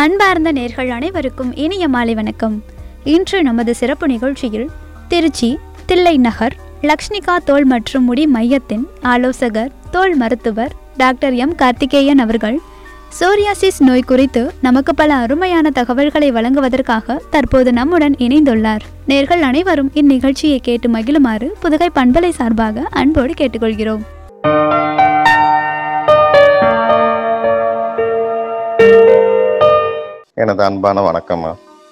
அன்பார்ந்த நேர்கள் அனைவருக்கும் இனிய மாலை வணக்கம் இன்று நமது சிறப்பு நிகழ்ச்சியில் திருச்சி தில்லை நகர் லக்ஷ்மிகா தோல் மற்றும் முடி மையத்தின் ஆலோசகர் தோல் மருத்துவர் டாக்டர் எம் கார்த்திகேயன் அவர்கள் சோரியாசிஸ் நோய் குறித்து நமக்கு பல அருமையான தகவல்களை வழங்குவதற்காக தற்போது நம்முடன் இணைந்துள்ளார் நேர்கள் அனைவரும் இந்நிகழ்ச்சியை கேட்டு மகிழுமாறு புதுகை பண்பலை சார்பாக அன்போடு கேட்டுக்கொள்கிறோம் எனது அன்பான வணக்கம்மா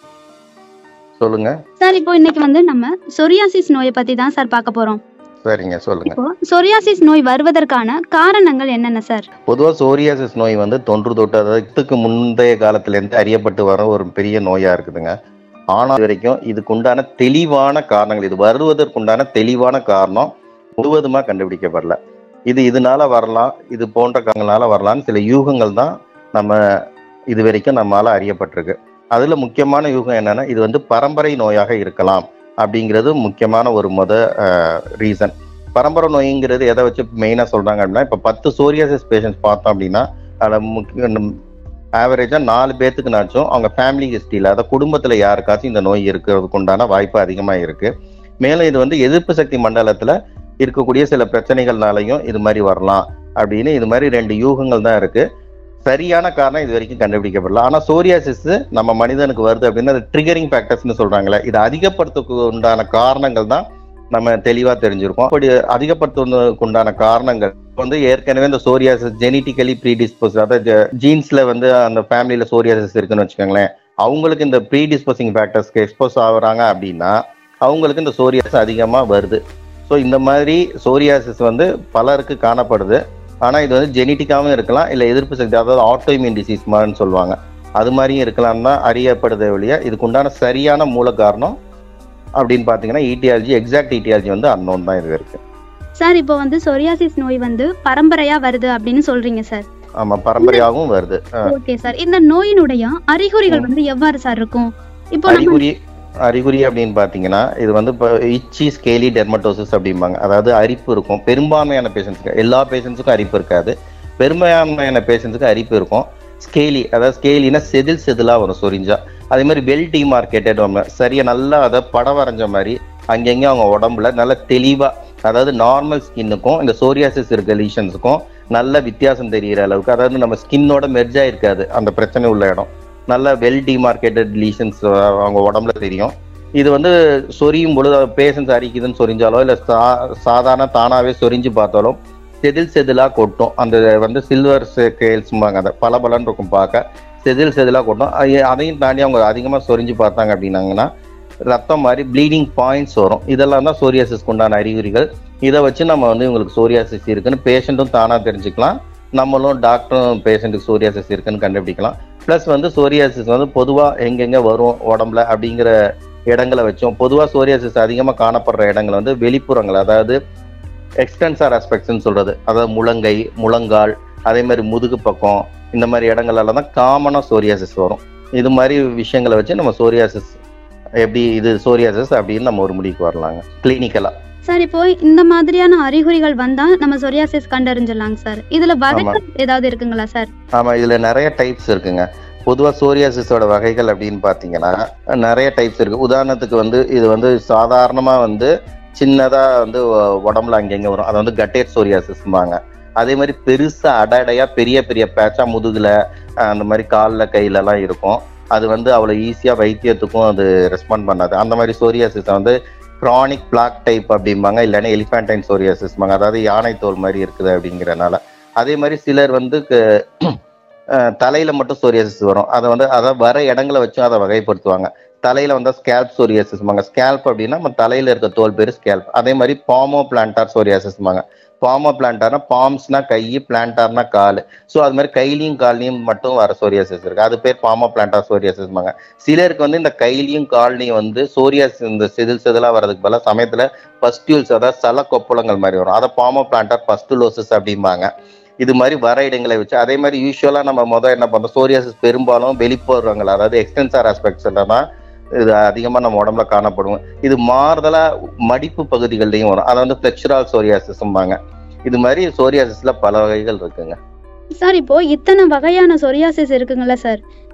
சொல்லுங்க சார் இப்போ இன்னைக்கு வந்து நம்ம சொரியாசிஸ் நோயை பத்தி தான் சார் பார்க்க போறோம் சரிங்க சொல்லுங்க இப்போ சொரியாசிஸ் நோய் வருவதற்கான காரணங்கள் என்னென்ன சார் பொதுவாக சோரியாசிஸ் நோய் வந்து தொன்று தொட்டு அதாவது இதுக்கு முந்தைய காலத்திலேருந்து அறியப்பட்டு வர ஒரு பெரிய நோயா இருக்குதுங்க ஆனால் இது வரைக்கும் இதுக்கு உண்டான தெளிவான காரணங்கள் இது வருவதற்குண்டான தெளிவான காரணம் முழுவதுமா கண்டுபிடிக்கப்படல இது இதனால வரலாம் இது போன்ற காரணங்களால வரலாம்னு சில யூகங்கள் தான் நம்ம இது வரைக்கும் நம்மால அறியப்பட்டிருக்கு அதுல முக்கியமான யூகம் என்னன்னா இது வந்து பரம்பரை நோயாக இருக்கலாம் அப்படிங்கிறது முக்கியமான ஒரு முத ரீசன் பரம்பரை நோய்ங்கிறது எதை வச்சு மெயினாக சொல்றாங்க அப்படின்னா இப்போ பத்து சோரியாசிஸ் பேஷண்ட்ஸ் பார்த்தோம் அப்படின்னா அதில் முக்கிய ஆவரேஜாக நாலு பேர்த்துக்குனாச்சும் அவங்க ஃபேமிலி ஹிஸ்ட்ரியில் அதாவது குடும்பத்தில் யாருக்காச்சும் இந்த நோய் இருக்கிறதுக்கு உண்டான வாய்ப்பு அதிகமாக இருக்கு மேலும் இது வந்து எதிர்ப்பு சக்தி மண்டலத்தில் இருக்கக்கூடிய சில பிரச்சனைகள்னாலையும் இது மாதிரி வரலாம் அப்படின்னு இது மாதிரி ரெண்டு யூகங்கள் தான் இருக்கு சரியான காரணம் இது வரைக்கும் கண்டுபிடிக்கப்படல ஆனா சோரியாசிஸ் நம்ம மனிதனுக்கு வருது அப்படின்னா அது ட்ரிகரிங் ஃபேக்டர்ஸ்னு சொல்றாங்களே இது அதிகப்படுத்துக்கு உண்டான காரணங்கள் தான் நம்ம தெளிவா தெரிஞ்சிருக்கோம் அப்படி அதிகப்படுத்துவதற்கு உண்டான காரணங்கள் வந்து ஏற்கனவே இந்த சோரியாசிஸ் ஜெனட்டிக்கலி ப்ரீடிஸ்போஸ் அதாவது ஜீன்ஸ்ல வந்து அந்த ஃபேமிலியில சோரியாசிஸ் இருக்குன்னு வச்சுக்கோங்களேன் அவங்களுக்கு இந்த ப்ரீடிஸ்போசிங் ஃபேக்டர்ஸ்க்கு எக்ஸ்போஸ் ஆகுறாங்க அப்படின்னா அவங்களுக்கு இந்த சோரியாசிஸ் அதிகமா வருது ஸோ இந்த மாதிரி சோரியாசிஸ் வந்து பலருக்கு காணப்படுது ஆனா இது வந்து ஜெனட்டிக்காவும் இருக்கலாம் இல்ல எதிர்ப்பு சக்தி அதாவது ஆட்டோஇம்யூன் டிசீஸ் மாதிரின்னு சொல்லுவாங்க அது மாதிரியும் இருக்கலாம் தான் அறியப்படுதே ஒழிய இதுக்கு உண்டான சரியான மூல காரணம் அப்படின்னு பாத்தீங்கன்னா ஈட்டியாலஜி எக்ஸாக்ட் ஈட்டியாலஜி வந்து அன்னோன் தான் இது இருக்கு சார் இப்போ வந்து சொரியாசிஸ் நோய் வந்து பரம்பரையா வருது அப்படின்னு சொல்றீங்க சார் ஆமா பரம்பரையாகவும் வருது அஹ் ஓகே சார் இந்த நோயினுடைய அறிகுறிகள் வந்து எவ்வாறு சார் இருக்கும் இப்போ நம்ம அறிகுறி அறிகுறி அப்படின்னு பாத்தீங்கன்னா இது வந்து இப்போ இச்சி ஸ்கேலி டெர்மட்டோசிஸ் அப்படிம்பாங்க அதாவது அரிப்பு இருக்கும் பெரும்பான்மையான பேஷண்ட்ஸ்க்கு எல்லா பேஷண்ட்ஸுக்கும் அரிப்பு இருக்காது பெரும்பான்மையான பேஷண்ட்ஸுக்கு அரிப்பு இருக்கும் ஸ்கேலி அதாவது ஸ்கேலினா செதில் செதிலா வரும் சொரிஞ்சா அதே மாதிரி வெல் டிமார்க்கெட்டட் சரியா நல்லா அதை படம் வரைஞ்ச மாதிரி அங்கங்க அவங்க உடம்புல நல்ல தெளிவா அதாவது நார்மல் ஸ்கின்னுக்கும் இந்த சோரியாசிஸ் இருக்க லீஷன்ஸுக்கும் நல்ல வித்தியாசம் தெரிகிற அளவுக்கு அதாவது நம்ம ஸ்கின்னோட மெர்ஜா இருக்காது அந்த பிரச்சனை உள்ள இடம் நல்ல வெல் டிமார்க்கெட்டட் லீஷன்ஸ் அவங்க உடம்புல தெரியும் இது வந்து சொரியும் பொழுது பேஷண்ட்ஸ் அரிக்குதுன்னு சொரிஞ்சாலோ இல்லை சா சாதாரண தானாவே சொரிஞ்சு பார்த்தாலும் செதில் செதிலா கொட்டும் அந்த வந்து சில்வர் ஸ்கேல்ஸ்பாங்க அதை பல இருக்கும் பார்க்க செதில் செதிலா கொட்டும் அது- அதையும் தாண்டி அவங்க அதிகமாக சொரிஞ்சு பார்த்தாங்க அப்படின்னாங்கன்னா ரத்தம் மாதிரி ப்ளீடிங் பாயிண்ட்ஸ் வரும் இதெல்லாம் தான் சோரியாசிஸ்க்கு உண்டான அறிகுறிகள் இதை வச்சு நம்ம வந்து இவங்களுக்கு சோரியாசிஸ் இருக்குன்னு பேஷண்ட்டும் தானாக தெரிஞ்சுக்கலாம் நம்மளும் டாக்டரும் பேஷண்ட்டுக்கு சோரியாசிஸ் இருக்குன்னு கண்டுபிடிக்கலாம் ப்ளஸ் வந்து சோரியாசிஸ் வந்து பொதுவாக எங்கெங்க வரும் உடம்புல அப்படிங்கிற இடங்களை வச்சோம் பொதுவாக சோரியாசிஸ் அதிகமாக காணப்படுற இடங்கள் வந்து வெளிப்புறங்கள் அதாவது எக்ஸ்டென்சார் ஆஸ்பெக்ட்ஸ்னு சொல்றது அதாவது முழங்கை முழங்கால் அதே மாதிரி முதுகு பக்கம் இந்த மாதிரி இடங்கள்ல தான் காமனாக சோரியாசிஸ் வரும் இது மாதிரி விஷயங்களை வச்சு நம்ம சோரியாசிஸ் எப்படி இது சோரியாசிஸ் அப்படின்னு நம்ம ஒரு முடிவுக்கு வரலாங்க கிளினிக்கலா சார் இப்போ இந்த மாதிரியான அறிகுறிகள் வந்தா நம்ம சொரியாசிஸ் கண்டறிஞ்சிடலாங்க சார் இதுல வகைகள் ஏதாவது இருக்குங்களா சார் ஆமா இதுல நிறைய டைப்ஸ் இருக்குங்க பொதுவா சோரியாசிஸோட வகைகள் அப்படின்னு பாத்தீங்கன்னா நிறைய டைப்ஸ் இருக்கு உதாரணத்துக்கு வந்து இது வந்து சாதாரணமா வந்து சின்னதா வந்து உ- உடம்புல அங்கங்க வரும் அது வந்து கட்டேட் சோரியாசிஸ்பாங்க அதே மாதிரி பெருசா அடடையா பெரிய பெரிய பேச்சா முதுகுல அஹ், அந்த மாதிரி காலில் கையில எல்லாம் இருக்கும் அது வந்து அவ்வளவு ஈஸியா வைத்தியத்துக்கும் அது ரெஸ்பாண்ட் பண்ணாது அந்த மாதிரி சோரியாசிஸை வந்து கிரானிக் பிளாக் டைப் அப்படிம்பாங்க இல்லைன்னா எலிஃபேண்டைன் சோரியாசிஸ்பாங்க அதாவது யானை தோல் மாதிரி இருக்குது அப்படிங்கறனால அதே மாதிரி சிலர் வந்து க- அஹ் தலையில மட்டும் சோரியாசிஸ் வரும் அதை வந்து அதை வர இடங்களை வச்சும் அதை வகைப்படுத்துவாங்க தலையில வந்தா ஸ்கேல்ப் சோரியாசிஸ்பாங்க ஸ்கேல்ப் அப்படின்னா நம்ம தலையில இருக்க தோல் பேர் ஸ்கேல்ப் அதே மாதிரி பாமோ பிளான்டார் சோரியாசிஸ்பாங்க பாமோ பிளான்டார்னா பாம்ஸ்னா கை பிளான்டார்னா கால் ஸோ அது மாதிரி கையிலையும் கால்லையும் மட்டும் வர சோரியாசிஸ் இருக்கு அது பேர் பாமோ பிளான்டார் சோரியாசிஸ்பாங்க சிலருக்கு வந்து இந்த கையிலையும் கால்லையும் வந்து சோரியாசிஸ் இந்த செதில் செதிலா வர்றதுக்கு பதிலா சமயத்துல பஸ்டியூல்ஸ் அதாவது சல கொப்புளங்கள் மாதிரி வரும் அதை பாமோ பிளான்டார் பஸ்டுலோசிஸ் அப்படிம்பாங்க இது மாதிரி வர இடங்களை வச்சு அதே மாதிரி யூஸ்வலா நம்ம முதல் என்ன பண்றோம் சோரியாசிஸ் பெரும்பாலும் வெளிப்புறங்கள் அதாவது எக்ஸ்டென்சார் ஆஸ்பெக்ட்ஸ்ல தான் இது அதிகமா நம்ம உடம்புல காணப்படும் இது மாறுதலா மடிப்பு பகுதிகள்லையும் வரும் அதை வந்து பிளெக்சுரல் சோரியாசிஸ்ம்பாங்க இது மாதிரி சோரியாசிஸ்ல பல வகைகள் இருக்குங்க சார் இப்போ இத்தனை வகையான சொரியாசிஸ் இருக்குங்கல்ல சார்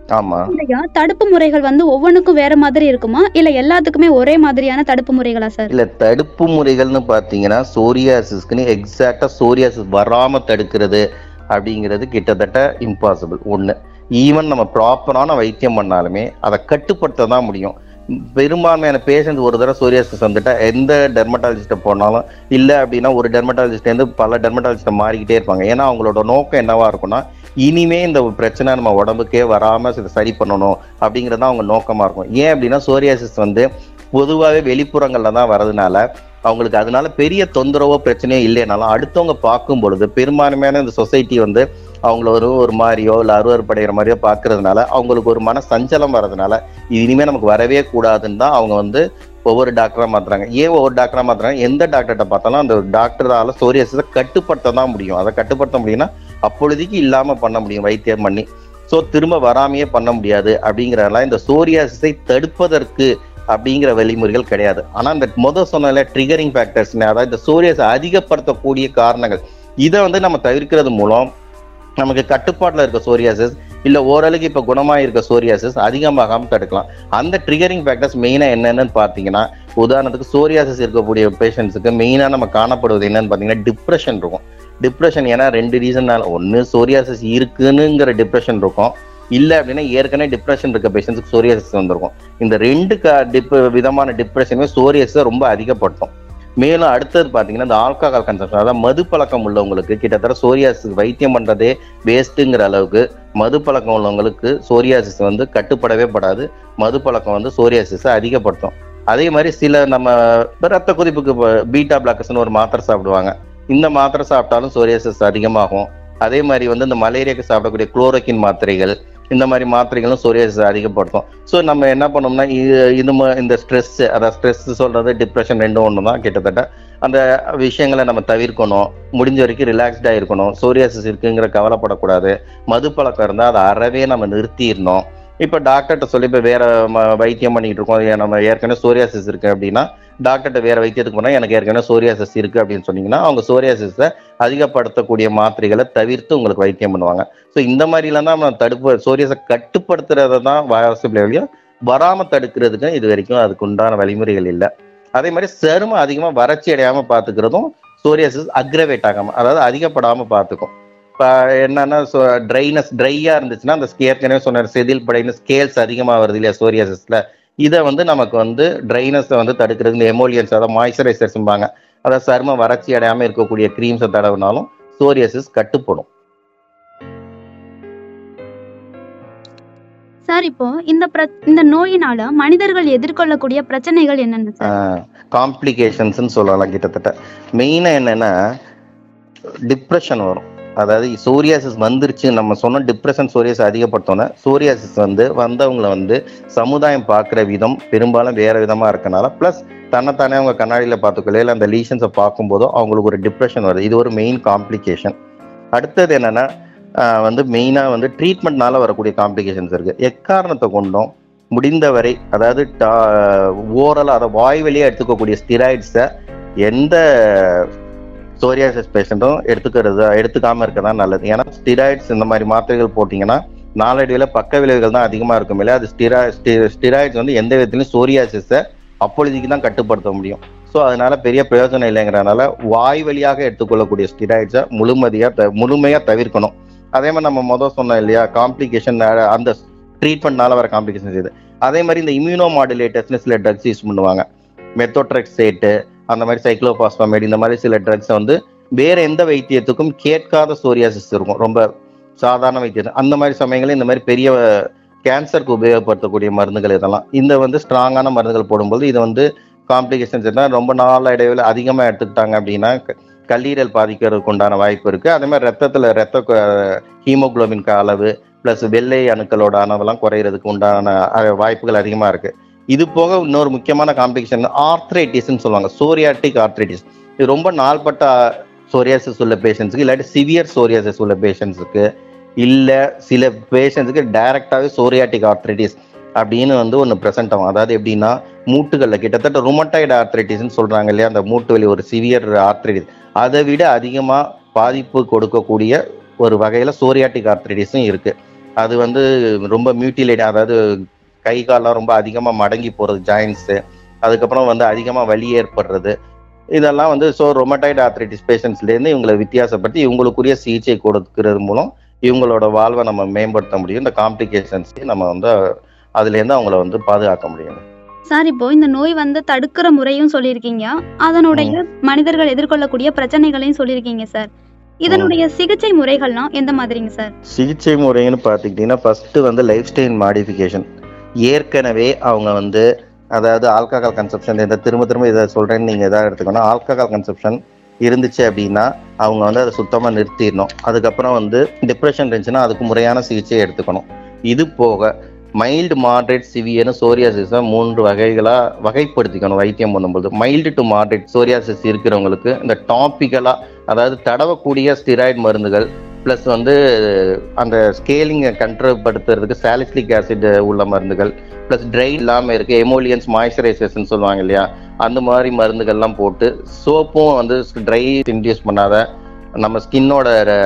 ஆமா ஐயா, தடுப்பு முறைகள் வந்து ஒவ்வொன்றுக்கும் வேற மாதிரி இருக்குமா இல்ல எல்லாத்துக்குமே ஒரே மாதிரியான தடுப்பு முறைகளா சார் இல்ல தடுப்பு முறைகள்னு பாத்தீங்கன்னா சோரியாசிஸ்க்குன்னு எக்ஸாக்டா சோரியாசிஸ் வராம தடுக்கிறது அப்படிங்கிறது கிட்டத்தட்ட இம்பாசிபிள் ஒண்ணு ஈவன் நம்ம ப்ராப்பரான வைத்தியம் பண்ணாலுமே அதை கட்டுப்படுத்த தான் முடியும் பெரும்பான்மையான பேஷண்ட் ஒரு தடவை சோரியாசிஸ் வந்துட்டா எந்த டெர்மட்டாலஜிஸ்ட்டை போனாலும் இல்லை அப்படின்னா ஒரு டெர்மட்டாலஜிஸ்ட்லேருந்து பல டெர்மட்டாலஜிஸ்ட்டை மாறிக்கிட்டே இருப்பாங்க ஏன்னா அவங்களோட நோக்கம் என்னவா இருக்கும்னா இனிமே இந்த பிரச்சனை நம்ம உடம்புக்கே வராம இதை சரி பண்ணணும் அப்படிங்கிறது தான் அவங்க நோக்கமா இருக்கும் ஏன் அப்படின்னா சோரியாசிஸ் வந்து பொதுவாகவே வெளிப்புறங்கள்ல தான் வரதுனால அவங்களுக்கு அதனால பெரிய தொந்தரவோ பிரச்சனையோ இல்லைனாலும் அடுத்தவங்க பார்க்கும் பொழுது பெரும்பான்மையான இந்த சொசைட்டி வந்து அவங்கள ஒரு ஒரு மாதிரியோ இல்லை அருவறுப்படைகிற மாதிரியோ பார்க்கறதுனால அவங்களுக்கு ஒரு மன சஞ்சலம் வர்றதுனால இது இனிமே நமக்கு வரவே கூடாதுன்னு தான் அவங்க வந்து ஒவ்வொரு டாக்டரா மாத்துறாங்க ஏன் ஒவ்வொரு டாக்டரா மாத்துறாங்க எந்த டாக்டர்கிட்ட பார்த்தாலும் அந்த டாக்டரால சோரியாசிஸை கட்டுப்படுத்த தான் முடியும் அதை கட்டுப்படுத்த முடியும்னா அப்பொழுதைக்கு இல்லாம பண்ண முடியும் வைத்தியம் பண்ணி ஸோ திரும்ப வராமையே பண்ண முடியாது அப்படிங்கிறதெல்லாம் இந்த சோரியாசிஸை தடுப்பதற்கு அப்படிங்கிற வழிமுறைகள் கிடையாது ஆனா இந்த முத சொன்ன ட்ரிகரிங் ஃபேக்டர்ஸ் அதாவது இந்த சோரியாஸை அதிகப்படுத்தக்கூடிய காரணங்கள் இதை வந்து நம்ம தவிர்க்கிறது மூலம் நமக்கு கட்டுப்பாட்டுல இருக்க சோரியாசிஸ் இல்ல ஓரளவுக்கு இப்ப குணமா இருக்க சோரியாசிஸ் அதிகமாகாம தடுக்கலாம் அந்த ட்ரிகரிங் ஃபேக்டர்ஸ் மெயினா என்னென்னு பாத்தீங்கன்னா உதாரணத்துக்கு சோரியாசிஸ் இருக்கக்கூடிய பேஷண்ட்ஸுக்கு மெயினா நம்ம காணப்படுவது என்னன்னு பாத்தீங்கன்னா டிப்ரெஷன் இருக்கும் டிப்ரெஷன் ஏன்னா ரெண்டு ரீசன்னால ஒன்னு சோரியாசிஸ் இருக்குன்னுங்கிற டிப்ரெஷன் இருக்கும் இல்ல அப்படின்னா ஏற்கனவே டிப்ரெஷன் இருக்க பேஷண்ட்ஸுக்கு சோரியாசிஸ் வந்திருக்கும் இந்த ரெண்டு க டிப் விதமான டிப்ரெஷனுமே சோரியாசிஸை ரொம்ப அதிகப்படுத்தும் மேலும் அடுத்தது பாத்தீங்கன்னா இந்த ஆல்கஹால் கன்சம்ஷன் அதாவது மது பழக்கம் உள்ளவங்களுக்கு கிட்டத்தட்ட சோரியாசிஸ் வைத்தியம் பண்றதே வேஸ்ட்டுங்கிற அளவுக்கு மது பழக்கம் உள்ளவங்களுக்கு சோரியாசிஸ் வந்து கட்டுப்படவே படாது மது பழக்கம் வந்து சோரியாசிஸை அதிகப்படுத்தும் அதே மாதிரி சில நம்ம ரத்த கொதிப்புக்கு பீட்டா பிளாக்கர்ஸ்னு ஒரு மாத்திரை சாப்பிடுவாங்க இந்த மாத்திரை சாப்பிட்டாலும் சோரியாசிஸ் அதிகமாகும் அதே மாதிரி வந்து இந்த மலேரியாக்கு சாப்பிடக்கூடிய குளோரோக்கின் மாத்திரைகள் இந்த மாதிரி மாத்திரைகளும் சோரியாசிஸ் அதிகப்படுத்தும் ஸோ நம்ம என்ன பண்ணோம்னா இது இது ம- இந்த ஸ்ட்ரெஸ் அதாவது ஸ்ட்ரெஸ் சொல்றது டிப்ரெஷன் ரெண்டும் ஒன்று தான் கிட்டத்தட்ட அந்த விஷயங்களை நம்ம தவிர்க்கணும் முடிஞ்ச வரைக்கும் ரிலாக்ஸ்டா இருக்கணும் சோரியாசிஸ் இருக்குங்கிற கவலைப்படக்கூடாது மது பழக்கம் இருந்தால் அதை அறவே நம்ம நிறுத்திடணும் இப்போ டாக்டர்கிட்ட சொல்லி இப்போ வேற ம- வைத்தியம் பண்ணிட்டு இருக்கோம் ஏன் நம்ம ஏற்கனவே சோரியாசிஸ் இருக்கு அப்படின்னா டாக்டர்கிட்ட வேற வைத்தியத்துக்கு போனால் எனக்கு ஏற்கனவே சோரியாசிஸ் இருக்கு அப்படின்னு சொன்னீங்கன்னா அவங்க சோரியாசிஸை அதிகப்படுத்தக்கூடிய மாத்திரைகளை தவிர்த்து உங்களுக்கு வைத்தியம் பண்ணுவாங்க ஸோ இந்த மாதிரிலாம் தான் நம்ம தடுப்பு சோரியாஸை கட்டுப்படுத்துறத தான் வாசிபிள் வழியா வராம தடுக்கிறதுக்கு இது வரைக்கும் அதுக்கு உண்டான வழிமுறைகள் இல்லை அதே மாதிரி சருமம் அதிகமாக வறட்சி அடையாம பார்த்துக்கிறதும் சோரியாசிஸ் அக்ரவேட் ஆகாம அதாவது அதிகப்படாம பார்த்துக்கும் இப்போ என்னன்னா ட்ரைனஸ் ட்ரையா இருந்துச்சுன்னா அந்த ஏற்கனவே சொன்ன செதில் படையின ஸ்கேல்ஸ் அதிகமாக வருது இல்லையா சோரியாசிஸ்ல இதை வந்து நமக்கு வந்து ட்ரைனஸை வந்து தடுக்கிறது இந்த எமோலியன்ஸ் அதாவது மாய்ஸ்சரைசர்ஸ்பாங்க அதாவது சருமம் வறட்சி அடையாம இருக்கக்கூடிய க்ரீம்ஸை தடவினாலும் சோரியாசிஸ் கட்டுப்படும் சார் இப்போ இந்த பிர- இந்த நோயினால மனிதர்கள் எதிர்கொள்ளக்கூடிய பிரச்சனைகள் என்னென்ன சார் காம்ப்ளிகேஷன்ஸ்னு சொல்லலாம் கிட்டத்தட்ட மெயினாக என்னன்னா டிப்ரெஷன் வரும் அதாவது சோரியாசிஸ் வந்துருச்சு நம்ம சொன்ன டிப்ரெஷன் சோரியாஸ் அதிகப்படுத்தோன்னே சோரியாசிஸ் வந்து வந்தவங்கள வந்து சமுதாயம் பார்க்குற விதம் பெரும்பாலும் வேற விதமா இருக்கனால ப்ளஸ் தன்னைத்தானே அவங்க கண்ணாடியில் பார்த்துக்கல இல்லை அந்த லீஷன்ஸை பார்க்கும்போதோ அவங்களுக்கு ஒரு டிப்ரெஷன் வருது இது ஒரு மெயின் காம்ப்ளிகேஷன் அடுத்தது என்னன்னா ஆஹ் வந்து மெயினாக வந்து ட்ரீட்மெண்ட்னால வரக்கூடிய காம்ப்ளிகேஷன்ஸ் இருக்கு எக்காரணத்தை கொண்டும் முடிந்தவரை அதாவது ஓரலாக அதை வாய் வழியாக எடுத்துக்கக்கூடிய ஸ்டிராய்ட்ஸை எந்த சோரியாசிஸ் பேஷண்ட்டும் எடுத்துக்கிறது எடுத்துக்காம இருக்க தான் நல்லது ஏன்னா ஸ்டிராய்ட்ஸ் இந்த மாதிரி மாத்திரைகள் போட்டிங்கன்னா நாளடைவில் பக்க விளைவுகள் தான் அதிகமாக இருக்கும் இல்லையா அது ஸ்டிரா ஸ்டிராய்ட்ஸ் வந்து எந்த விதத்துலையும் சோரியாசிஸை அப்பொழுதைக்கு தான் கட்டுப்படுத்த முடியும் ஸோ அதனால பெரிய பிரயோஜனம் இல்லைங்கிறனால வாய் வழியாக எடுத்துக்கொள்ளக்கூடிய ஸ்டிராய்ட்ஸை முழுமதியாக த முழுமையாக தவிர்க்கணும் அதே மாதிரி நம்ம முதல் சொன்னோம் இல்லையா காம்ப்ளிகேஷன் அந்த ட்ரீட்மெண்ட்னால வர காம்ப்ளிகேஷன்ஸ் இது அதே மாதிரி இந்த இம்யூனோ மாடுலேட்டர்ஸ்னு சில ட்ரக்ஸ் யூஸ் பண்ணுவாங்க மெத்தோட்ரெக்ஸேட்டு அந்த மாதிரி சைக்ளோபாஸ்பமேட் இந்த மாதிரி சில ட்ரக்ஸ் வந்து வேற எந்த வைத்தியத்துக்கும் கேட்காத சோரியாசிஸ் இருக்கும் ரொம்ப சாதாரண வைத்தியம் அந்த மாதிரி சமயங்களில் இந்த மாதிரி பெரிய கேன்சருக்கு உபயோகப்படுத்தக்கூடிய மருந்துகள் இதெல்லாம் இந்த வந்து ஸ்ட்ராங்கான மருந்துகள் போடும்போது இது வந்து காம்ப்ளிகேஷன்ஸ் இருந்தால் ரொம்ப நாள் இடைவெளி அதிகமாக எடுத்துக்கிட்டாங்க அப்படின்னா க- கல்லீரல் பாதிக்கிறதுக்கு உண்டான வாய்ப்பு இருக்கு அதே மாதிரி ரத்தத்தில் ரத்த ஹீமோகுளோபின் அளவு ப்ளஸ் வெள்ளை அணுக்களோட அளவெல்லாம் குறையிறதுக்கு உண்டான அஹ், வாய்ப்புகள் அதிகமாக இருக்கு இது போக இன்னொரு முக்கியமான காம்ப்ளிகேஷன் ஆர்த்ரைட்டிஸ்ன்னு சொல்லுவாங்க சோரியாட்டிக் ஆர்த்ரைட்டிஸ் இது ரொம்ப நாள்பட்ட சோரியாசிஸ் உள்ள பேஷண்ட்ஸுக்கு இல்லாட்டி சிவியர் சோரியாசிஸ் உள்ள பேஷண்ட்ஸுக்கு இல்ல சில பேஷண்ட்ஸுக்கு டைரக்டாவே சோரியாட்டிக் ஆர்த்ரைட்டிஸ் அப்படின்னு வந்து ஒன்று ப்ரெசென்ட் ஆகும் அதாவது எப்படின்னா மூட்டுகள்ல கிட்டத்தட்ட ருமட்டாய்டு ஆர்த்ரைட்டிஸ்னு சொல்றாங்க இல்லையா அந்த மூட்டு வலி ஒரு சிவியர் ஆர்த்ரைட்டிஸ் அதை விட அதிகமா பாதிப்பு கொடுக்கக்கூடிய ஒரு வகையில சோரியாட்டிக் ஆர்த்ரைட்டிஸும் இருக்கு அது வந்து ரொம்ப மியூட்டிலேட் அதாவது கை கால்லாம் ரொம்ப அதிகமாக மடங்கி போகிறது ஜாயின்ஸு அதுக்கப்புறம் வந்து அதிகமாக வலி ஏற்படுறது இதெல்லாம் வந்து ஸோ ரொமடைட் ஆர்த்ரைட்டிஸ் பேஷண்ட்ஸ்லேருந்து இவங்களை வித்தியாசப்படுத்தி இவங்களுக்குரிய சிகிச்சை கொடுக்கறது மூலம் இவங்களோட வாழ்வை நம்ம மேம்படுத்த முடியும் இந்த காம்ப்ளிகேஷன்ஸையும் நம்ம வந்து அதுலேருந்து அவங்கள வந்து பாதுகாக்க முடியும் சார் இப்போ இந்த நோய் வந்து தடுக்கிற முறையும் சொல்லியிருக்கீங்க அதனுடைய மனிதர்கள் எதிர்கொள்ளக்கூடிய பிரச்சனைகளையும் சொல்லியிருக்கீங்க சார் இதனுடைய சிகிச்சை முறைகள்லாம் எந்த மாதிரிங்க சார் சிகிச்சை முறைன்னு பார்த்துக்கிட்டிங்கன்னா ஃபஸ்ட்டு வந்து லைஃப் ஸ்டைல் மாடிஃபிகேஷன் ஏற்கனவே அவங்க வந்து அதாவது ஆல்கஹால் கன்சப்ஷன் இந்த திரும்ப திரும்ப இதை சொல்கிறேன்னு நீங்கள் எதாவது எடுத்துக்கணும் ஆல்கஹால் கன்சப்ஷன் இருந்துச்சு அப்படின்னா அவங்க வந்து அதை சுத்தமாக நிறுத்திடணும் அதுக்கப்புறம் வந்து டிப்ரெஷன் இருந்துச்சுன்னா அதுக்கு முறையான சிகிச்சையை எடுத்துக்கணும் இது போக மைல்டு மாட்ரேட் சிவியர்னு சோரியாசிஸை மூன்று வகைகளாக வகைப்படுத்திக்கணும் வைத்தியம் பண்ணும்போது மைல்டு டு மாட்ரேட் சோரியாசிஸ் இருக்கிறவங்களுக்கு இந்த டாப்பிக்கலாக அதாவது தடவக்கூடிய ஸ்டிராய்டு மருந்துகள் ப்ளஸ் வந்து அந்த ஸ்கேலிங்கை கண்ட்ரோல்படுத்துறதுக்கு சாலிசிலிக் ஆசிட் உள்ள மருந்துகள் ப்ளஸ் ட்ரை இல்லாமல் இருக்கு எமோலியன்ஸ் மாய்ஸ்சரைசேஷன் சொல்லுவாங்க இல்லையா அந்த மாதிரி மருந்துகள்லாம் போட்டு சோப்பும் வந்து ட்ரை இன்டியூஸ் பண்ணாத நம்ம ஸ்கின்னோட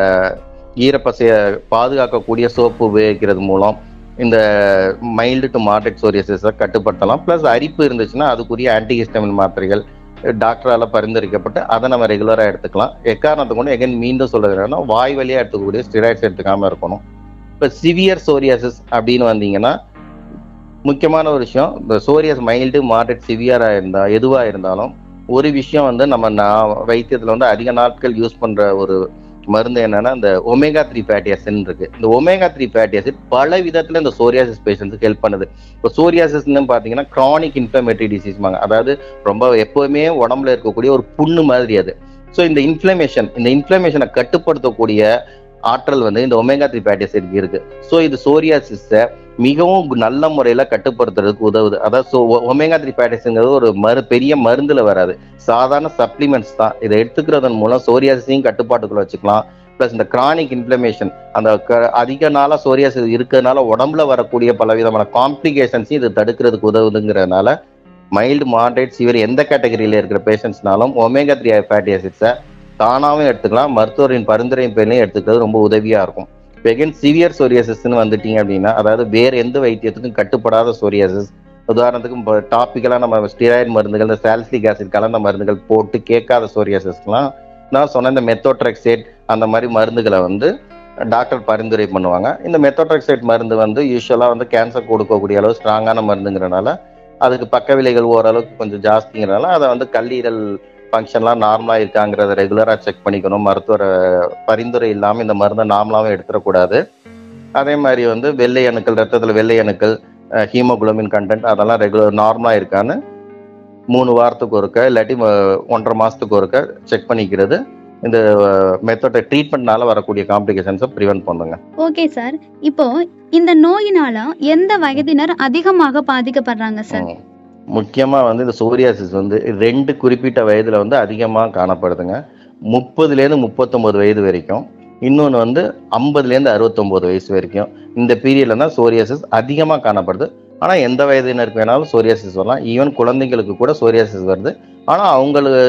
ஈரப்பசையை பாதுகாக்கக்கூடிய சோப்பு உபயோகிக்கிறது மூலம் இந்த மைல்டு டு மாட்ரேட் சோரியசிஸை கட்டுப்படுத்தலாம் ப்ளஸ் அரிப்பு இருந்துச்சுன்னா அதுக்குரிய ஆன்டிஹிஸ்டமின் மாத்திரைகள் டாக்டரால் பரிந்துரைக்கப்பட்டு அதை நம்ம ரெகுலராக எடுத்துக்கலாம் எக்காரணத்தை கொண்டு எகன் மீண்டும் சொல்லுறேன்னா வாய் வழியாக எடுத்துக்கக்கூடிய ஸ்டிராய்ட்ஸ் எடுத்துக்காம இருக்கணும் இப்போ சிவியர் சோரியாசிஸ் அப்படின்னு வந்தீங்கன்னா முக்கியமான ஒரு விஷயம் இந்த சோரியாஸ் மைல்டு மாட்ரேட் சிவியராக இருந்தால் எதுவாக இருந்தாலும் ஒரு விஷயம் வந்து நம்ம நான் வைத்தியத்தில் வந்து அதிக நாட்கள் யூஸ் பண்ணுற ஒரு மருந்து என்னன்னா இந்த ஒமேகா த்ரீ ஃபேட்டி ஆசிட் இருக்கு இந்த ஒமேகா த்ரீ ஃபேட்டி ஆசிட் பல விதத்துல இந்த சோரியாசிஸ் பேஷண்ட்ஸுக்கு ஹெல்ப் பண்ணுது இப்போ சோரியாசிஸ்னு பார்த்தீங்கன்னா கிரானிக் இன்ஃப்ளமேட்டரி டிசீஸ்மாங்க அதாவது ரொம்ப எப்பவுமே உடம்புல இருக்கக்கூடிய ஒரு புண்ணு மாதிரி அது ஸோ இந்த இன்ஃப்ளமேஷன் இந்த இன்ஃப்ளமேஷனை கட்டுப்படுத்தக்கூடிய ஆற்றல் வந்து இந்த ஒமேகா த்ரீ ஃபேட்டி ஆசிட் இருக்கு ஸோ இது சோரியாசிஸை மிகவும் நல்ல முறையில கட்டுப்படுத்துறதுக்கு உதவுது அதாவது ஸோ ஒமேகா த்ரீ ஃபேட்டிஸ்ங்கிறது ஒரு மரு பெரிய மருந்துல வராது சாதாரண சப்ளிமெண்ட்ஸ் தான் இதை எடுத்துக்கிறதன் மூலம் சோரியாசிஸையும் கட்டுப்பாட்டுக்குள்ள வச்சுக்கலாம் ப்ளஸ் இந்த கிரானிக் இன்ஃப்ளமேஷன் அந்த க- அதிக நாளா சோரியாசிஸ் இருக்கிறதுனால உடம்புல வரக்கூடிய பல விதமான காம்ப்ளிகேஷன்ஸையும் இது தடுக்கிறதுக்கு உதவுதுங்கிறதுனால மைல்டு மாட்ரேட் சிவியர் எந்த கேட்டகரியில இருக்கிற பேஷண்ட்ஸ்னாலும் ஒமேகா த்ரீ ஃபேட்டி ஆசிட்ஸை தானாகவும் எடுத்துக்கலாம் மருத்துவரின் பரிந்துரையின் பேர்லையும் எடுத்துக்கிறது ரொம்ப உதவியா இருக்கும் வெகன் சிவியர் சோரியாசிஸ்னு வந்துட்டீங்க அப்படின்னா அதாவது வேற எந்த வைத்தியத்துக்கும் கட்டுப்படாத சோரியாசிஸ் உதாரணத்துக்கு டாப்பிக்கலாக நம்ம ஸ்டிராய்டு மருந்துகள் இந்த சாலிசிலிக் ஆசிட் கலந்த மருந்துகள் போட்டு கேட்காத சோரியாசிஸ்லாம் நான் சொன்ன இந்த மெத்தோட்ரெக்சேட் அந்த மாதிரி மருந்துகளை வந்து டாக்டர் பரிந்துரை பண்ணுவாங்க இந்த மெத்தோட்ரெக்சேட் மருந்து வந்து யூஸ்வலாக வந்து கேன்சர் கொடுக்கக்கூடிய அளவு ஸ்ட்ராங்கான மருந்துங்கிறனால அதுக்கு பக்க விலைகள் ஓரளவுக்கு கொஞ்சம் ஜாஸ்திங்கிறனால அதை வந்து கல்லீரல் ஃபங்க்ஷன்லாம் நார்மலாக இருக்காங்கிறத ரெகுலராக செக் பண்ணிக்கணும் மருத்துவர பரிந்துரை இல்லாமல் இந்த மருந்தை நார்மலாகவும் எடுத்துடக்கூடாது அதே மாதிரி வந்து வெள்ளை அணுக்கள் ரத்தத்தில் வெள்ளை அணுக்கள் ஹீமோகுளோபின் கண்டென்ட் அதெல்லாம் ரெகுலர் நார்மலாக இருக்கான்னு மூணு வாரத்துக்கு ஒருக்க இல்லாட்டி அஹ், ஒன்றரை மாதத்துக்கு ஒருக்க செக் பண்ணிக்கிறது இந்த மெத்தட ட்ரீட்மெண்ட்னால வரக்கூடிய காம்ப்ளிகேஷன்ஸை ப்ரிவென்ட் பண்ணுங்க ஓகே சார் இப்போ இந்த நோயினால எந்த வயதினர் அதிகமாக பாதிக்கப்படுறாங்க சார் ம். முக்கியமா வந்து இந்த சோரியாசிஸ் வந்து ரெண்டு குறிப்பிட்ட வயதுல வந்து அதிகமா காணப்படுதுங்க முப்பதுல இருந்து முப்பத்தொன்பது வயது வரைக்கும் இன்னொன்று வந்து ஐம்பதுல இருந்து அறுபத்தொன்பது வயசு வரைக்கும் இந்த பீரியட்ல தான் சோரியாசிஸ் அதிகமா காணப்படுது ஆனா எந்த வயதினருக்கு வேணாலும் சோரியாசிஸ் வரலாம் ஈவன் குழந்தைங்களுக்கு கூட சோரியாசிஸ் வருது ஆனா அவங்களுக்கு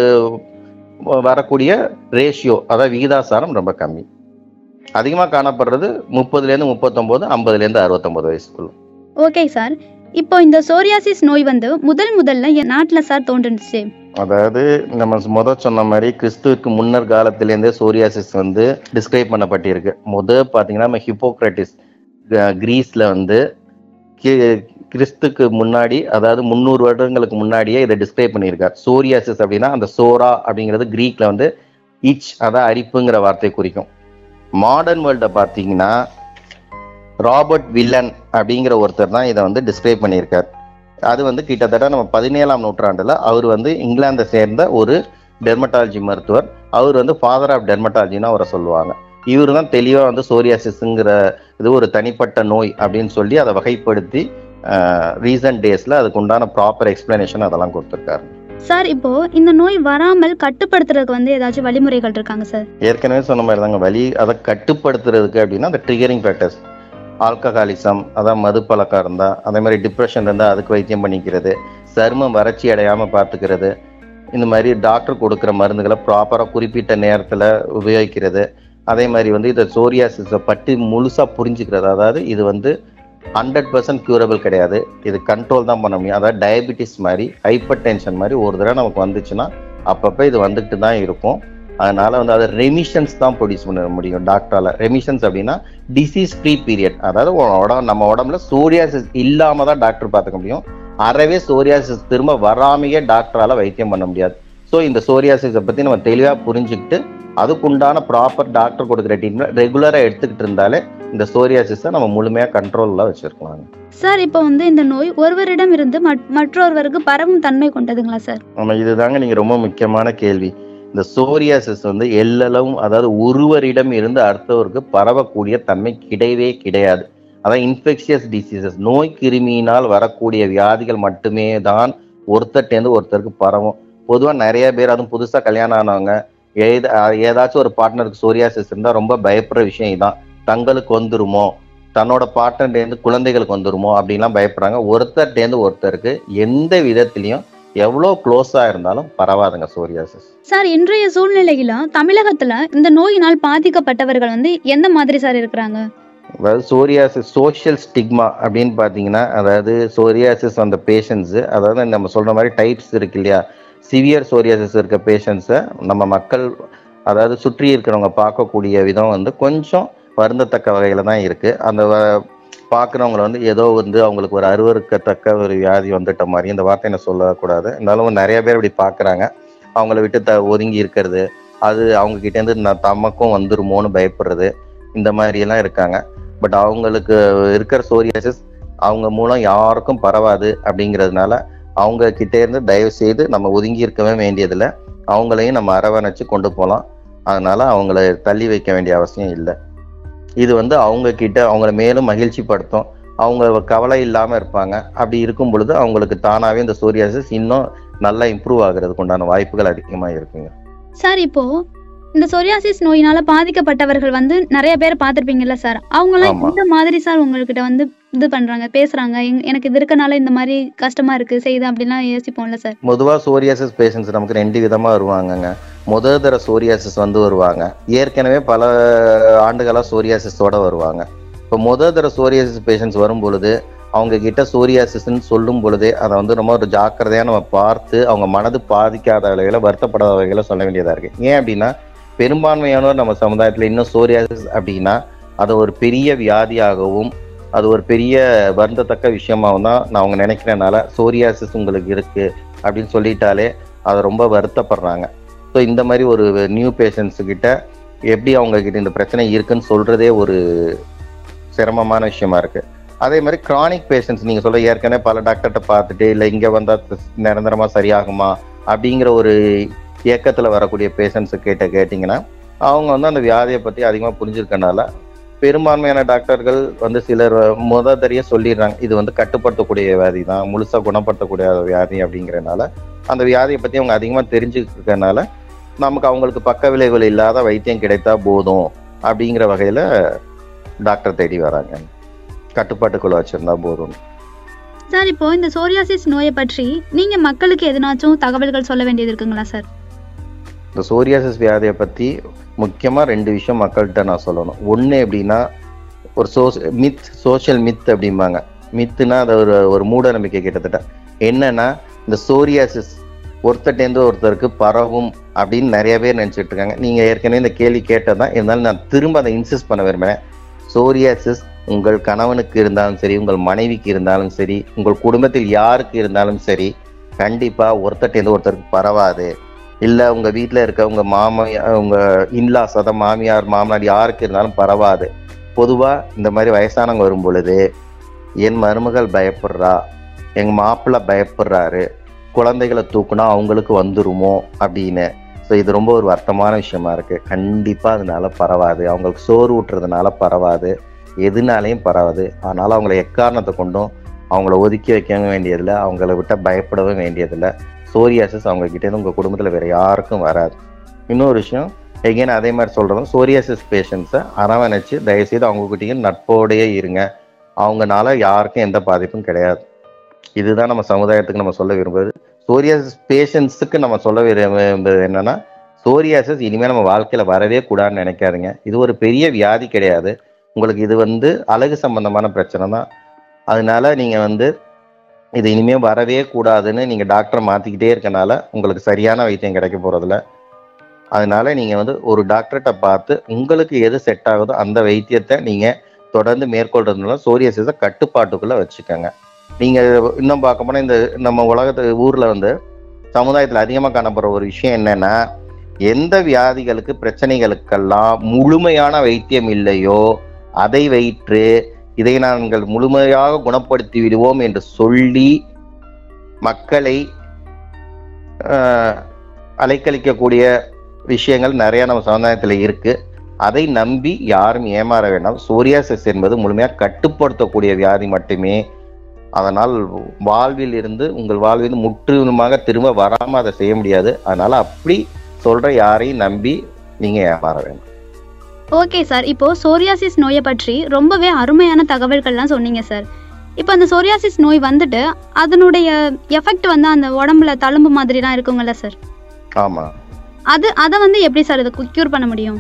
வரக்கூடிய ரேஷியோ அதாவது விகிதாசாரம் ரொம்ப கம்மி அதிகமாக காணப்படுறது முப்பதுலேருந்து முப்பத்தொம்போது ஐம்பதுலேருந்து அறுபத்தொம்போது வயசுக்குள்ள ஓகே சார் இப்போ இந்த சோரியாசிஸ் நோய் வந்து முதல் முதல்ல என் நாட்டுல சார் தோன்றுச்சு அதாவது நம்ம முத சொன்ன மாதிரி கிறிஸ்துவுக்கு முன்னர் காலத்திலேருந்தே சோரியாசிஸ் வந்து டிஸ்கிரைப் பண்ணப்பட்டிருக்கு முத பார்த்தீங்கன்னா நம்ம ஹிப்போக்ரட்டிஸ் கிரீஸ்ல வந்து கி- கிறிஸ்துக்கு முன்னாடி அதாவது முந்நூறு வருடங்களுக்கு முன்னாடியே இதை டிஸ்கிரைப் பண்ணியிருக்கார் சோரியாசிஸ் அப்படின்னா அந்த சோரா அப்படிங்கிறது கிரீக்ல வந்து இச் அதான் அரிப்புங்கிற வார்த்தை குறிக்கும் மாடர்ன் வேர்ல்ட பார்த்தீங்கன்னா ராபர்ட் வில்லன் அப்படிங்கிற ஒருத்தர் தான் இதை வந்து டிஸ்கிரைப் பண்ணியிருக்கார் அது வந்து கிட்டத்தட்ட நம்ம பதினேழாம் நூற்றாண்டுல அவர் வந்து இங்கிலாந்தை சேர்ந்த ஒரு டெர்மட்டாலஜி மருத்துவர் அவர் வந்து ஃபாதர் ஆஃப் டெர்மட்டாலஜின்னு அவரை சொல்லுவாங்க இவர் தான் தெளிவாக வந்து சோரியாசிஸ்ங்கிற இது ஒரு தனிப்பட்ட நோய் அப்படின்னு சொல்லி அதை வகைப்படுத்தி ரீசன்ட் டேஸ்ல அதுக்கு உண்டான ப்ராப்பர் எக்ஸ்பிளனேஷன் அதெல்லாம் கொடுத்துருக்காரு சார் இப்போ இந்த நோய் வராமல் கட்டுப்படுத்துறதுக்கு வந்து ஏதாச்சும் வழிமுறைகள் இருக்காங்க சார் ஏற்கனவே சொன்ன மாதிரி தாங்க வலி அதை கட்டுப்படுத்துறதுக்கு அப்படின்னா அந்த ட்ரிகரிங் ஃபேக்டர்ஸ் ஆல்கஹாலிசம் அதான் மது பழக்கம் இருந்தா அதே மாதிரி டிப்ரெஷன் இருந்தால் அதுக்கு வைத்தியம் பண்ணிக்கிறது சருமம் வறட்சி அடையாம பார்த்துக்கிறது இந்த மாதிரி டாக்டர் கொடுக்குற மருந்துகளை ப்ராப்பராக குறிப்பிட்ட நேரத்தில் உபயோகிக்கிறது அதே மாதிரி வந்து இதை சோரியாசிஸை பற்றி முழுசாக புரிஞ்சுக்கிறது அதாவது இது வந்து ஹண்ட்ரட் பர்சன்ட் க்யூரபிள் கிடையாது இது கண்ட்ரோல் தான் பண்ண முடியும் அதாவது டயபிட்டிஸ் மாதிரி ஹைப்பர் டென்ஷன் மாதிரி ஒரு தடவை நமக்கு வந்துச்சுன்னா அப்பப்போ இது வந்துட்டு தான் இருக்கும் அதனால வந்து அதை ரெமிஷன்ஸ் தான் ப்ரொடியூஸ் பண்ண முடியும் டாக்டரால ரெமிஷன்ஸ் அப்படின்னா டிசீஸ் ஃப்ரீ பீரியட் அதாவது உ- உடம்பு நம்ம உடம்புல சோரியாசிஸ் இல்லாம தான் டாக்டர் பார்த்துக்க முடியும் அறவே சோரியாசிஸ் திரும்ப வராமையே டாக்டரால வைத்தியம் பண்ண முடியாது ஸோ இந்த சோரியாசிஸை பத்தி நம்ம தெளிவா புரிஞ்சுக்கிட்டு அதுக்குண்டான ப்ராப்பர் டாக்டர் கொடுக்குற ட்ரீட்மெண்ட் ரெகுலரா எடுத்துக்கிட்டு இருந்தாலே இந்த சோரியாசிஸை நம்ம முழுமையா கண்ட்ரோல்ல வச்சிருக்கலாம் சார் இப்போ வந்து இந்த நோய் ஒருவரிடம் இருந்து மற்- மற்றொருவருக்கு பரவும் தன்மை கொண்டதுங்களா சார் ஆமா இதுதாங்க நீங்க ரொம்ப முக்கியமான கேள்வி இந்த சோரியாசிஸ் வந்து எல்லளவும் அதாவது ஒருவரிடம் இருந்து அடுத்தவருக்கு பரவக்கூடிய தன்மை கிடையவே கிடையாது அதான் இன்ஃபெக்ஷியஸ் டிசீசஸ் நோய் கிருமியினால் வரக்கூடிய வியாதிகள் மட்டுமே தான் ஒருத்தர்ட்டேருந்து ஒருத்தருக்கு பரவும் பொதுவா நிறைய பேர் அதுவும் புதுசா கல்யாணம் ஆனவங்க ஏத- ஏதாச்சும் ஒரு பார்ட்னருக்கு சோரியாசிஸ் இருந்தா ரொம்ப பயப்படுற விஷயம் இதான் தங்களுக்கு வந்துருமோ தன்னோட பார்ட்னர்லேருந்து குழந்தைகளுக்கு வந்துருமோ அப்படின்லாம் பயப்படுறாங்க ஒருத்தர்ட்டேருந்து ஒருத்தருக்கு எந்த விதத்திலையும் எவ்வளோ க்ளோஸாக இருந்தாலும் பரவாதுங்க சோரியாசிஸ் சார் இன்றைய சூழ்நிலையில தமிழகத்துல இந்த நோயினால் பாதிக்கப்பட்டவர்கள் வந்து எந்த மாதிரி சார் இருக்கிறாங்க அதாவது சோரியாசிஸ் சோஷியல் ஸ்டிக்மா அப்படின்னு பார்த்தீங்கன்னா அதாவது சோரியாசிஸ் அந்த பேஷண்ட்ஸு அதாவது நம்ம சொல்ற மாதிரி டைப்ஸ் இருக்கு இல்லையா சிவியர் சோரியாசிஸ் இருக்க பேஷண்ட்ஸை நம்ம மக்கள் அதாவது சுற்றி இருக்கிறவங்க பார்க்கக்கூடிய விதம் வந்து கொஞ்சம் வருந்தத்தக்க வகையில் தான் இருக்கு அந்த வ- பார்க்குறவங்கள வந்து ஏதோ வந்து அவங்களுக்கு ஒரு அருவருக்கத்தக்க ஒரு வியாதி வந்துட்ட மாதிரி இந்த வார்த்தை என்ன சொல்லக்கூடாது இருந்தாலும் நிறைய பேர் இப்படி பார்க்குறாங்க அவங்கள விட்டு த ஒதுங்கி இருக்கிறது அது அவங்க கிட்டேருந்து நான் தமக்கும் வந்துருமோன்னு பயப்படுறது இந்த மாதிரி எல்லாம் இருக்காங்க பட் அவங்களுக்கு இருக்கிற சோரியாசிஸ் அவங்க மூலம் யாருக்கும் பரவாது அப்படிங்கிறதுனால அவங்க கிட்டே இருந்து தயவு செய்து நம்ம ஒதுங்கி இருக்கவே வேண்டியதில்லை அவங்களையும் நம்ம அரவணைச்சு கொண்டு போகலாம் அதனால அவங்கள தள்ளி வைக்க வேண்டிய அவசியம் இல்லை இது வந்து அவங்க கிட்ட அவங்கள மேலும் மகிழ்ச்சி படுத்தும் அவங்க கவலை இல்லாம இருப்பாங்க அப்படி இருக்கும் பொழுது அவங்களுக்கு தானாவே இந்த சோரியாசிஸ் இன்னும் நல்லா இம்ப்ரூவ் ஆகுறதுக்கு உண்டான வாய்ப்புகள் அதிகமா இருக்குங்க சார் இப்போ இந்த சொரியாசிஸ் நோயினால பாதிக்கப்பட்டவர்கள் வந்து நிறைய பேர் பார்த்திருப்பீங்கல்ல சார் அவங்கலாம் ஆமா. இந்த மாதிரி சார் உங்ககிட்ட வந்து இது பண்றாங்க பேசுறாங்க எங்க- எனக்கு இது இருக்கனால இந்த மாதிரி கஷ்டமா இருக்கு செய்யுது அப்படிலாம் யோசிப்போம்ல சார் பொதுவாக சோரியாசிஸ் பேஷண்ட்ஸ் நமக்கு ரெண்டு விதமா வருவாங்கங்க முதல் தர சோரியாசிஸ் வந்து வருவாங்க ஏற்கனவே பல ஆண்டுகளா சோரியாசிஸோட வருவாங்க இப்போ முதல் தர சோரியாசிஸ் பேஷண்ட்ஸ் வரும் பொழுது அவங்க கிட்ட சோரியாசிஸ்ன்னு சொல்லும் பொழுதே அதை வந்து ரொம்ப ஒரு ஜாக்கிரதையா நம்ம பார்த்து அவங்க மனது பாதிக்காத வகையில வருத்தப்படாத வகையில சொல்ல வேண்டியதா இருக்கு ஏன் அப்படின்னா பெரும்பான்மையானோர் நம்ம சமுதாயத்துல இன்னும் சோரியாசிஸ் அப்படின்னா அதை ஒரு பெரிய வியாதியாகவும் அது ஒரு பெரிய வருந்தத்தக்க விஷயமாவும் தான் நான் அவங்க நினைக்கிறனால சோரியாசிஸ் உங்களுக்கு இருக்கு அப்படின்னு சொல்லிட்டாலே அதை ரொம்ப வருத்தப்படுறாங்க ஸோ இந்த மாதிரி ஒரு நியூ பேஷண்ட்ஸ் கிட்ட எப்படி அவங்க கிட்ட இந்த பிரச்சனை இருக்குன்னு சொல்றதே ஒரு சிரமமான விஷயமா இருக்கு அதே மாதிரி கிரானிக் பேஷண்ட்ஸ் நீங்க சொல்ல ஏற்கனவே பல டாக்டர்கிட்ட பார்த்துட்டு இல்லை இங்க வந்தா நிரந்தரமா சரியாகுமா அப்படிங்கிற ஒரு இயக்கத்துல வரக்கூடிய பேஷண்ட்ஸ் கேட்ட கேட்டிங்கன்னா அவங்க வந்து அந்த வியாதியை பத்தி அதிகமா புரிஞ்சிருக்கனால பெரும்பான்மையான டாக்டர்கள் வந்து சிலர் முத தெரிய சொல்லிடுறாங்க இது வந்து கட்டுப்படுத்தக்கூடிய வியாதி தான் முழுசா குணப்படுத்தக்கூடிய வியாதி அப்படிங்கறனால அந்த வியாதியை பத்தி அவங்க அதிகமா தெரிஞ்சுக்கிறதுனால நமக்கு அவங்களுக்கு பக்க விளைவுகள் இல்லாத வைத்தியம் கிடைத்தா போதும் அப்படிங்கிற வகையில டாக்டர் தேடி வராங்க கட்டுப்பாட்டுக்குள்ள வச்சிருந்தா போதும் சார் இப்போ இந்த சோரியாசிஸ் நோயை பற்றி நீங்க மக்களுக்கு எதனாச்சும் தகவல்கள் சொல்ல வேண்டியது இருக்குங்களா சார் இந்த சோரியாசிஸ் வியாதியை பத்தி முக்கியமா ரெண்டு விஷயம் மக்கள்கிட்ட நான் சொல்லணும் ஒண்ணு எப்படின்னா ஒரு சோஸ் மித் சோஷியல் மித் அப்படிம்பாங்க மித்துனா அது ஒரு ஒரு மூட நம்பிக்கை கிட்டத்தட்ட என்னன்னா இந்த சோரியாசிஸ் ஒருத்தட்டேந்து ஒருத்தருக்கு பரவும் அப்படின்னு நிறைய பேர் நினைச்சிட்டு இருக்காங்க நீங்க ஏற்கனவே இந்த கேள்வி கேட்டதான் இருந்தாலும் நான் திரும்ப அதை இன்சிஸ்ட் பண்ண விரும்புறேன் சோரியாசிஸ் உங்கள் கணவனுக்கு இருந்தாலும் சரி உங்கள் மனைவிக்கு இருந்தாலும் சரி உங்கள் குடும்பத்தில் யாருக்கு இருந்தாலும் சரி கண்டிப்பா ஒருத்தட்டேந்து ஒருத்தருக்கு பரவாது இல்ல உங்க வீட்ல இருக்க உங்க மாமியா உங்க இன்லாஸ் அதான் மாமியார் மாமனார் யாருக்கு இருந்தாலும் பரவாது பொதுவா இந்த மாதிரி வயசானவங்க வரும் பொழுது என் மருமகள் பயப்படுறா எங்க மாப்பிள்ளை பயப்படுறாரு குழந்தைகளை தூக்குனா அவங்களுக்கு வந்துருமோ அப்படின்னு ஸோ இது ரொம்ப ஒரு வருத்தமான விஷயமா இருக்கு கண்டிப்பா அதனால பரவாது அவங்களுக்கு சோறு ஊட்டுறதுனால பரவாது எதுனாலையும் பரவாது அதனால அவங்கள எக்காரணத்தை கொண்டும் அவங்கள ஒதுக்கி வைக்க வேண்டியதில்லை அவங்கள விட்ட பயப்படவே வேண்டியதில்லை சோரியாசிஸ் அவங்க கிட்ட இருந்து உங்க குடும்பத்துல வேற யாருக்கும் வராது இன்னொரு விஷயம் எகைன் அதே மாதிரி சொல்றதும் சோரியாசிஸ் பேஷண்ட்ஸை அரவணைச்சு தயவுசெய்து அவங்க கிட்டயும் நட்போடையே இருங்க அவங்கனால யாருக்கும் எந்த பாதிப்பும் கிடையாது இதுதான் நம்ம சமுதாயத்துக்கு நம்ம சொல்ல விரும்புறது சோரியாசிஸ் பேஷண்ட்ஸுக்கு நம்ம சொல்ல விரும்புறது என்னன்னா சோரியாசிஸ் இனிமேல் நம்ம வாழ்க்கையில் வரவே கூடாதுன்னு நினைக்காதீங்க இது ஒரு பெரிய வியாதி கிடையாது உங்களுக்கு இது வந்து அழகு சம்பந்தமான பிரச்சனை தான் அதனால நீங்கள் வந்து இது இனிமேல் வரவே கூடாதுன்னு நீங்கள் டாக்டரை மாற்றிக்கிட்டே இருக்கனால உங்களுக்கு சரியான வைத்தியம் கிடைக்க போகிறதில்ல அதனால நீங்கள் வந்து ஒரு டாக்டர்கிட்ட பார்த்து உங்களுக்கு எது செட் ஆகுதோ அந்த வைத்தியத்தை நீங்கள் தொடர்ந்து மேற்கொள்றதுனால சோரியாசிஸை கட்டுப்பாட்டுக்குள்ளே வச்சுக்கோங்க நீங்கள் இன்னும் பார்க்க போனால் இந்த நம்ம உலகத்து ஊரில் வந்து சமுதாயத்தில் அதிகமாக காணப்படுற ஒரு விஷயம் என்னன்னா எந்த வியாதிகளுக்கு பிரச்சனைகளுக்கெல்லாம் முழுமையான வைத்தியம் இல்லையோ அதை வைத்து இதை நாங்கள் முழுமையாக குணப்படுத்தி விடுவோம் என்று சொல்லி மக்களை ஆஹ், அலைக்கழிக்கக்கூடிய விஷயங்கள் நிறைய நம்ம சமுதாயத்தில் இருக்கு அதை நம்பி யாரும் ஏமாற வேண்டாம் சோரியாசிஸ் என்பது முழுமையாக கட்டுப்படுத்தக்கூடிய வியாதி மட்டுமே அதனால் வாழ்வில் இருந்து உங்கள் வாழ்வில் முற்றிலுமாக திரும்ப வராம அதை செய்ய முடியாது அதனால அப்படி சொல்ற யாரையும் நம்பி நீங்க ஏமாற வேண்டாம் ஓகே சார் இப்போ சோரியாசிஸ் நோயை பற்றி ரொம்பவே அருமையான தகவல்கள்லாம் சொன்னீங்க சார் இப்போ அந்த சோரியாசிஸ் நோய் வந்துட்டு அதனுடைய எஃபெக்ட் வந்து அந்த உடம்புல தழும்பு மாதிரிலாம் இருக்குங்கல்ல சார் ஆமா அது அதை வந்து எப்படி சார் இதை க்யூர் பண்ண முடியும்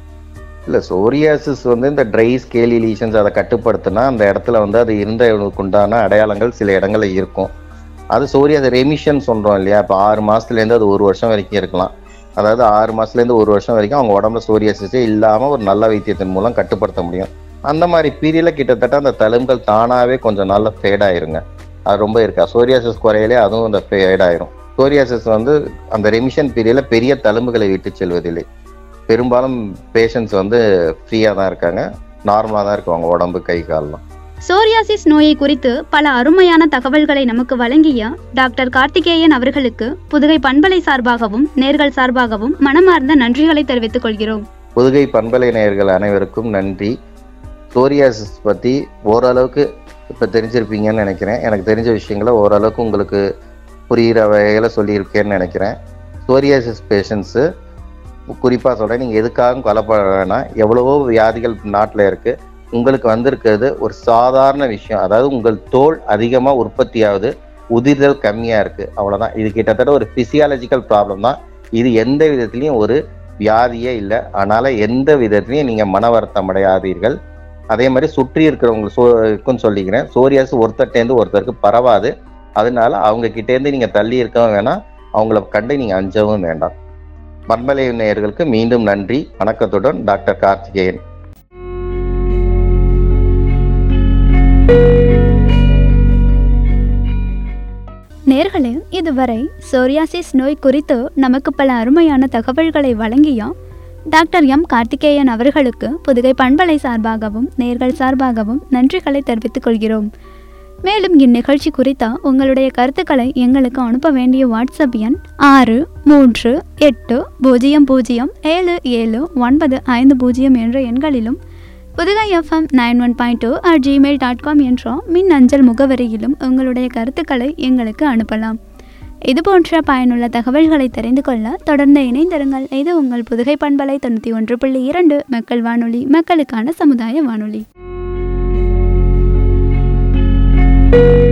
இல்ல சோரியாசிஸ் வந்து இந்த ட்ரை ஸ்கேலி லீஷன்ஸ் அதை கட்டுப்படுத்தினா அந்த இடத்துல வந்து அது இருந்தவனுக்கு உண்டான அடையாளங்கள் சில இடங்கள்ல இருக்கும் அது சோரியாஸ் ரெமிஷன் சொல்றோம் இல்லையா இப்போ ஆறு மாசத்துல இருந்து அது ஒரு வருஷம் வரைக்கும் இருக்கலாம் அதாவது ஆறு மாசத்துல இருந்து ஒரு வருஷம் வரைக்கும் அவங்க உடம்புல சோரியாசிஸே இல்லாம ஒரு நல்ல வைத்தியத்தின் மூலம் கட்டுப்படுத்த முடியும் அந்த மாதிரி பீரியட்ல கிட்டத்தட்ட அந்த தழும்புகள் தானாவே கொஞ்சம் நாள்ல ஃபேட் ஆயிருங்க அது ரொம்ப இருக்கா சோரியாசிஸ் குறையிலே அதுவும் அந்த ஃபேட் ஆயிரும் சோரியாசிஸ் வந்து அந்த ரெமிஷன் பீரியட்ல பெரிய தழும்புகளை விட்டு செல்வதில்லை பெரும்பாலும் பேஷண்ட்ஸ் வந்து ஃப்ரீயாக தான் இருக்காங்க நார்மலாக தான் இருக்கும் அவங்க உடம்பு கை கால்லாம் சோரியாசிஸ் நோயை குறித்து பல அருமையான தகவல்களை நமக்கு வழங்கிய டாக்டர் கார்த்திகேயன் அவர்களுக்கு புதுகை பண்பலை சார்பாகவும் நேர்கள் சார்பாகவும் மனமார்ந்த நன்றிகளை தெரிவித்துக் கொள்கிறோம் புதுகை பண்பலை நேயர்கள் அனைவருக்கும் நன்றி சோரியாசிஸ் பற்றி ஓரளவுக்கு இப்போ தெரிஞ்சிருப்பீங்கன்னு நினைக்கிறேன் எனக்கு தெரிஞ்ச விஷயங்களை ஓரளவுக்கு உங்களுக்கு புரிகிற வகையில் சொல்லியிருக்கேன்னு நினைக்கிறேன் சோரியாசிஸ் பேஷண்ட்ஸு குறிப்பாக சொல்கிறேன் நீங்கள் எதுக்காகவும் கவலைப்பட வேணாம் எவ்வளவோ வியாதிகள் நாட்டில் இருக்குது உங்களுக்கு வந்திருக்கிறது ஒரு சாதாரண விஷயம் அதாவது உங்கள் தோல் அதிகமாக உற்பத்தி ஆகுது உதிர்தல் கம்மியாக இருக்குது அவ்வளோதான் இது கிட்டத்தட்ட ஒரு ஃபிசியாலஜிக்கல் ப்ராப்ளம் தான் இது எந்த விதத்துலையும் ஒரு வியாதியே இல்லை அதனால எந்த விதத்துலையும் நீங்கள் மன வருத்தம் அடையாதீர்கள் அதே மாதிரி சுற்றி இருக்கிறவங்களுக்கும் சொல்லிக்கிறேன் சோரியாஸ் ஒருத்தர்ட்டேருந்து ஒருத்தருக்கு பரவாது அதனால அவங்க கிட்டேருந்து நீங்கள் தள்ளி இருக்கவும் வேணாம் அவங்கள கண்டு நீங்கள் அஞ்சவும் வேண்டாம் பண்பலை நேயர்களுக்கு மீண்டும் நன்றி வணக்கத்துடன் டாக்டர் கார்த்திகேயன் நேர்களே இதுவரை சோரியாசிஸ் நோய் குறித்து நமக்கு பல அருமையான தகவல்களை வழங்கிய டாக்டர் எம் கார்த்திகேயன் அவர்களுக்கு புதுகை பண்பலை சார்பாகவும் நேர்கள் சார்பாகவும் நன்றிகளை தெரிவித்துக் கொள்கிறோம் மேலும் இந்நிகழ்ச்சி குறித்த உங்களுடைய கருத்துக்களை எங்களுக்கு அனுப்ப வேண்டிய வாட்ஸ்அப் எண் ஆறு மூன்று எட்டு பூஜ்ஜியம் பூஜ்ஜியம் ஏழு ஏழு ஒன்பது ஐந்து பூஜ்ஜியம் என்ற எண்களிலும் Pudugai FM nine one point two at Gmail dot com என்ற மின் அஞ்சல் முகவரியிலும் உங்களுடைய கருத்துக்களை எங்களுக்கு அனுப்பலாம் இது போன்ற பயனுள்ள தகவல்களை தெரிந்து கொள்ள தொடர்ந்து இணைந்திருங்கள் இது உங்கள் புதுகை பண்பலை தொண்ணூற்றி ஒன்று புள்ளி இரண்டு மக்கள் வானொலி மக்களுக்கான சமுதாய வானொலி